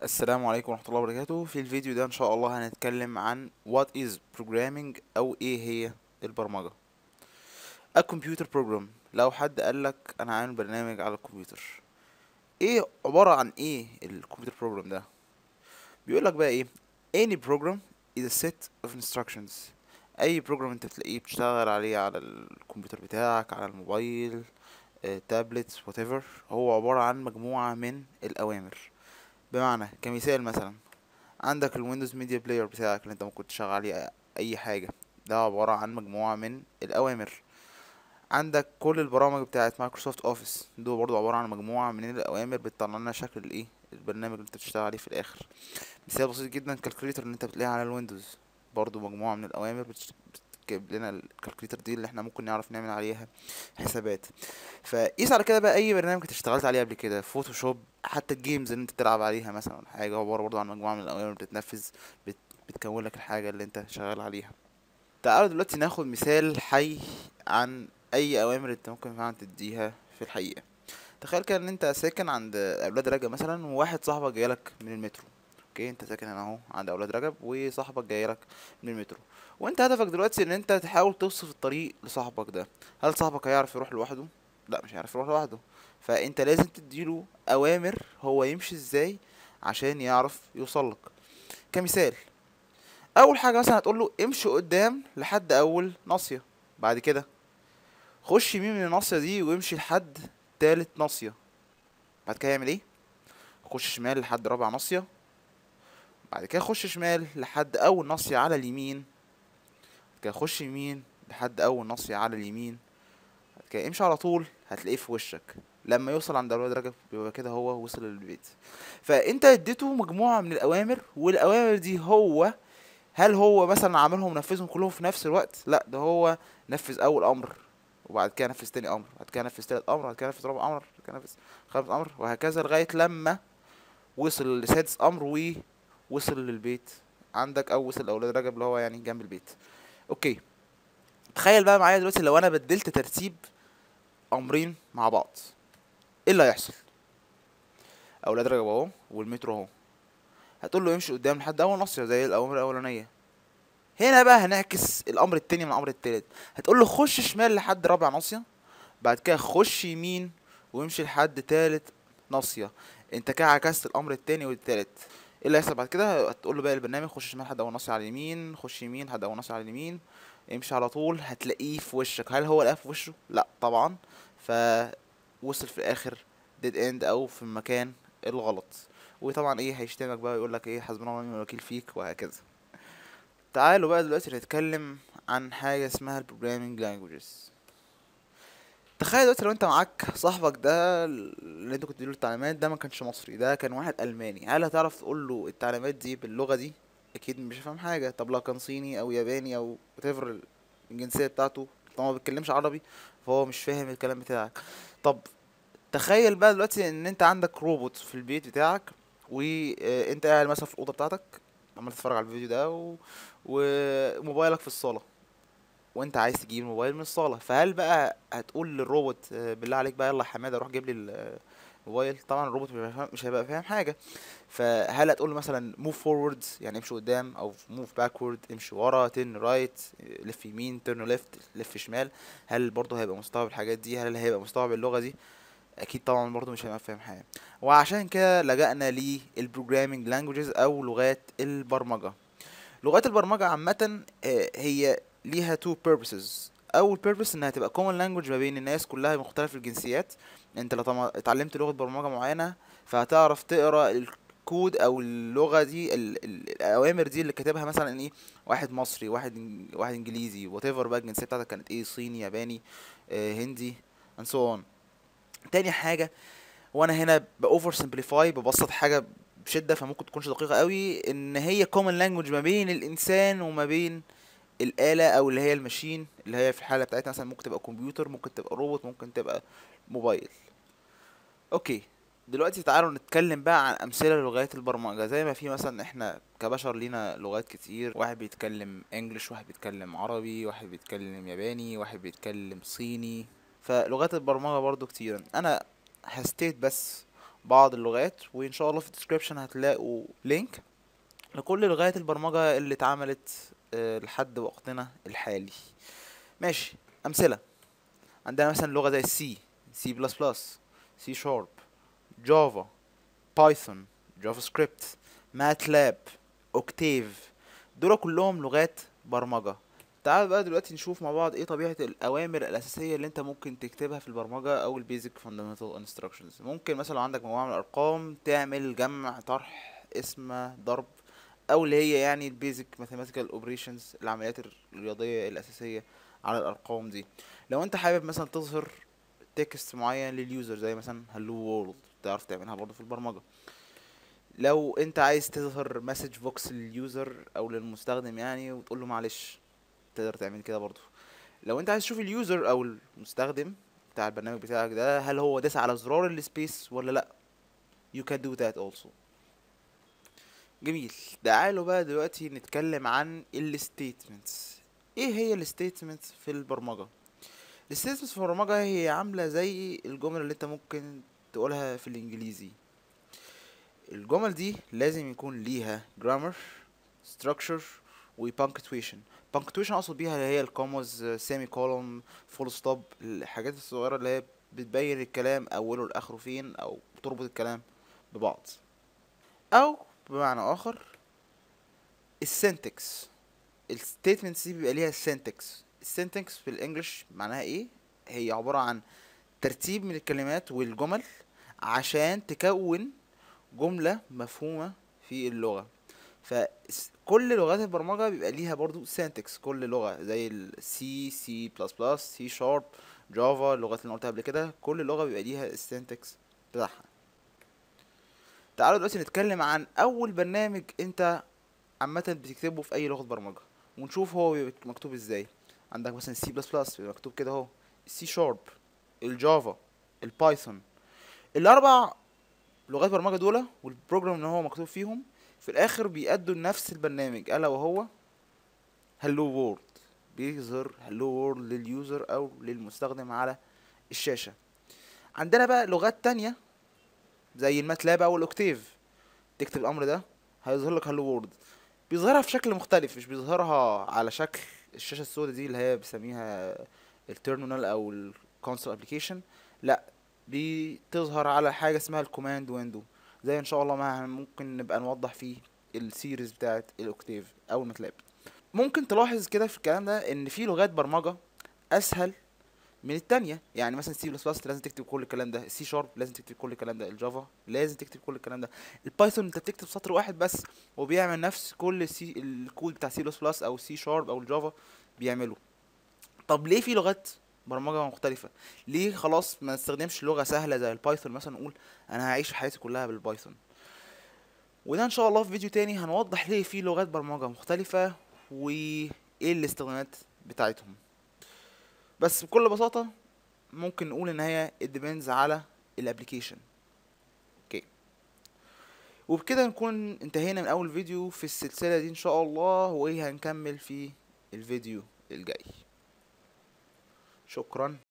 السلام عليكم ورحمة الله وبركاته في الفيديو ده ان شاء الله هنتكلم عن what is programming او ايه هي البرمجة a computer program لو حد قالك انا عامل برنامج على الكمبيوتر ايه عبارة عن ايه الكمبيوتر program ده بيقولك بقى ايه any program is a set of instructions اي بروجرام انت بتلاقيه بتشتغل عليه على الكمبيوتر بتاعك على الموبايل تابلت whatever هو عبارة عن مجموعة من الأوامر بمعنى كمثال مثلا عندك الويندوز ميديا بلاير بتاعك اللي انت ممكن تشغل عليه اي حاجة ده عبارة عن مجموعة من الأوامر عندك كل البرامج بتاعت مايكروسوفت اوفيس دول برضو عبارة عن مجموعة من الأوامر بتطلع لنا شكل الايه البرنامج اللي انت بتشتغل عليه في الآخر مثال بسيط جدا كالكوليتر اللي انت بتلاقيه على الويندوز برضو مجموعة من الأوامر بتش... بتجيب لنا الكالكوليتر دي اللي احنا ممكن نعرف نعمل عليها حسابات فقيس على كده بقى اي برنامج انت اشتغلت عليه قبل كده فوتوشوب حتى الجيمز اللي انت بتلعب عليها مثلا حاجه عباره برضو عن مجموعه من الاوامر بتتنفذ بت... بتكون لك الحاجه اللي انت شغال عليها تعالوا دلوقتي ناخد مثال حي عن اي اوامر انت ممكن فعلا تديها في الحقيقه تخيل كده ان انت ساكن عند اولاد رجب مثلا وواحد صاحبك جايلك من المترو اوكي انت ساكن هنا اهو عند اولاد رجب وصاحبك جايلك من المترو وانت هدفك دلوقتي ان انت تحاول توصف الطريق لصاحبك ده هل صاحبك هيعرف يروح لوحده لا مش هيعرف يروح لوحده فانت لازم تديله اوامر هو يمشي ازاي عشان يعرف يوصلك كمثال اول حاجه مثلا هتقول له امشي قدام لحد اول ناصيه بعد كده خش يمين من الناصيه دي وامشي لحد تالت ناصيه بعد كده يعمل ايه خش شمال لحد رابع ناصيه بعد كده خش شمال لحد اول ناصيه على اليمين بعد كده خش يمين لحد اول ناصيه على اليمين بعد كده امشي على طول هتلاقيه في وشك لما يوصل عند اولاد رجب بيبقى كده هو وصل للبيت فانت اديته مجموعه من الاوامر والاوامر دي هو هل هو مثلا عاملهم نفذهم كلهم في نفس الوقت لا ده هو نفذ اول امر وبعد كده نفذ تاني امر بعد كده نفذ تالت امر بعد كده نفذ رابع امر بعد كده نفذ خامس امر وهكذا لغايه لما وصل لسادس امر ووصل للبيت عندك او وصل لاولاد رجب اللي هو يعني جنب البيت اوكي تخيل بقى معايا دلوقتي لو انا بدلت ترتيب امرين مع بعض ايه اللي هيحصل اولاد رجب اهو والمترو اهو هتقول له يمشي قدام لحد اول ناصيه زي الاوامر الاولانيه هنا بقى هنعكس الامر التاني من الامر التالت هتقول له خش شمال لحد رابع ناصيه بعد كده خش يمين وامشي لحد تالت ناصيه انت كده عكست الامر التاني والتالت ايه اللي هيحصل بعد كده هتقول له بقى البرنامج خش شمال لحد اول ناصيه على اليمين خش يمين لحد اول ناصيه على اليمين امشي على طول هتلاقيه في وشك هل هو لقاه في وشه لا طبعا فوصل في الاخر ديد اند او في المكان الغلط وطبعا ايه هيشتمك بقى ويقول لك ايه حسبنا الله ونعم الوكيل فيك وهكذا تعالوا بقى دلوقتي نتكلم عن حاجه اسمها البروجرامينج لانجويجز تخيل دلوقتي لو انت معاك صاحبك ده اللي انت كنت تديله التعليمات ده ما كانش مصري ده كان واحد الماني هل هتعرف تقول له التعليمات دي باللغه دي اكيد مش فاهم حاجه طب لو كان صيني او ياباني او whatever الجنسيه بتاعته طبعا ما بيتكلمش عربي فهو مش فاهم الكلام بتاعك طب تخيل بقى دلوقتي ان انت عندك روبوت في البيت بتاعك وانت قاعد مثلا في الاوضه بتاعتك عمال تتفرج على الفيديو ده و... وموبايلك في الصاله وانت عايز تجيب الموبايل من الصاله فهل بقى هتقول للروبوت بالله عليك بقى يلا يا حماده روح جيب لي الموبايل طبعا الروبوت مش هيبقى فاهم حاجه فهل هتقول له مثلا موف فورورد يعني امشي قدام او موف باكورد امشي ورا تن رايت لف يمين ترن ليفت لف شمال هل برضه هيبقى مستوعب الحاجات دي هل هيبقى مستوعب اللغه دي اكيد طبعا برضه مش هيبقى فاهم حاجه وعشان كده لجأنا للبروجرامينج لانجويجز او لغات البرمجه لغات البرمجه عامه هي ليها تو purposes اول purpose انها تبقى common language ما بين الناس كلها مختلف الجنسيات انت لو طبعا اتعلمت لغه برمجه معينه فهتعرف تقرا الكود او اللغه دي ال ال الاوامر دي اللي كاتبها مثلا ايه واحد مصري واحد واحد انجليزي وات ايفر بقى الجنسيه بتاعتك كانت ايه صيني ياباني آه هندي and so on تاني حاجه وانا هنا باوفر سمبليفاي ببسط حاجه بشده فممكن تكونش دقيقه قوي ان هي common language ما بين الانسان وما بين الآلة أو اللي هي الماشين اللي هي في الحالة بتاعتنا مثلا ممكن تبقى كمبيوتر ممكن تبقى روبوت ممكن تبقى موبايل اوكي دلوقتي تعالوا نتكلم بقى عن أمثلة للغات البرمجة زي ما في مثلا احنا كبشر لينا لغات كتير واحد بيتكلم انجلش واحد بيتكلم عربي واحد بيتكلم ياباني واحد بيتكلم صيني فلغات البرمجة برضو كتير انا هستيت بس بعض اللغات وان شاء الله في الديسكريبشن هتلاقوا لينك لكل لغات البرمجة اللي اتعملت آه، لحد وقتنا الحالي ماشي امثلة عندنا مثلا لغة زي السي سي بلس بلس سي شارب جافا بايثون جافا سكريبت ماتلاب اوكتيف دول كلهم لغات برمجة تعال بقى دلوقتي نشوف مع بعض ايه طبيعة الأوامر الأساسية اللي انت ممكن تكتبها في البرمجة أو البيزك فاندامنتال انستراكشنز ممكن مثلا لو عندك مجموعة من الأرقام تعمل جمع طرح اسم ضرب أو اللي هي يعني البيزك ماثيماتيكال اوبريشنز العمليات الرياضية الأساسية على الأرقام دي لو انت حابب مثلا تظهر تكست معين لليوزر زي مثلا هلو وورلد تعرف تعملها برضه في البرمجة لو انت عايز تظهر مسج بوكس لليوزر او للمستخدم يعني وتقول له معلش تقدر تعمل كده برضه لو انت عايز تشوف اليوزر او المستخدم بتاع البرنامج بتاعك ده هل هو داس على زرار السبيس ولا لا you can do that also جميل تعالوا بقى دلوقتي نتكلم عن الستيتمنتس ايه هي الستيتمنتس في البرمجة الستيتمنتس في البرمجة هي عاملة زي الجمل اللي انت ممكن تقولها في الانجليزي الجمل دي لازم يكون ليها grammar structure و punctuation punctuation اقصد بيها اللي هي الكوموز سيمي كولوم فول ستوب الحاجات الصغيرة اللي هي بتبين الكلام اوله لاخره فين او بتربط الكلام ببعض او بمعنى اخر السنتكس الستيتمنتس دي بيبقى ليها سنتكس السنتكس في الانجليش معناها ايه هي عبارة عن ترتيب من الكلمات والجمل عشان تكون جملة مفهومة في اللغة فكل لغات البرمجة بيبقى ليها برضو سينتكس كل لغة زي السي سي بلس بلس سي شارب جافا اللغات اللي أنا قلتها قبل كده كل لغة بيبقى ليها السينتكس بتاعها تعالوا دلوقتي نتكلم عن أول برنامج أنت عامة بتكتبه في أي لغة برمجة ونشوف هو بيبقى مكتوب ازاي عندك مثلا سي بلس بلس بيبقى مكتوب كده اهو السي شارب الجافا البايثون الأربع لغات برمجة دول والبروجرام اللي هو مكتوب فيهم في الاخر بيأدوا نفس البرنامج الا وهو هلو وورلد بيظهر هلو وورلد لليوزر او للمستخدم على الشاشة عندنا بقى لغات تانية زي الماتلاب او الاوكتيف تكتب الامر ده هيظهر لك هلو وورلد بيظهرها في شكل مختلف مش بيظهرها على شكل الشاشة السوداء دي اللي هي بيسميها التيرمينال او الكونسول ابلكيشن لا بتظهر على حاجة اسمها الكوماند ويندو زي ان شاء الله ما ممكن نبقى نوضح فيه السيريز بتاعت الاوكتيف او الماتلاب ممكن تلاحظ كده في الكلام ده ان في لغات برمجة اسهل من التانية يعني مثلا سي بلس بلس لازم تكتب كل الكلام ده السي شارب لازم تكتب كل الكلام ده الجافا لازم تكتب كل الكلام ده البايثون انت بتكتب سطر واحد بس وبيعمل نفس كل سي الكود بتاع سي بلس بلس او سي شارب او الجافا بيعمله طب ليه في لغات برمجة مختلفة ليه خلاص ما نستخدمش لغة سهلة زي البايثون مثلا نقول انا هعيش حياتي كلها بالبايثون وده ان شاء الله في فيديو تاني هنوضح ليه في لغات برمجة مختلفة وايه الاستخدامات بتاعتهم بس بكل بساطة ممكن نقول ان هي it depends على الابليكيشن اوكي وبكده نكون انتهينا من اول فيديو في السلسلة دي ان شاء الله وايه هنكمل في الفيديو الجاي شكرا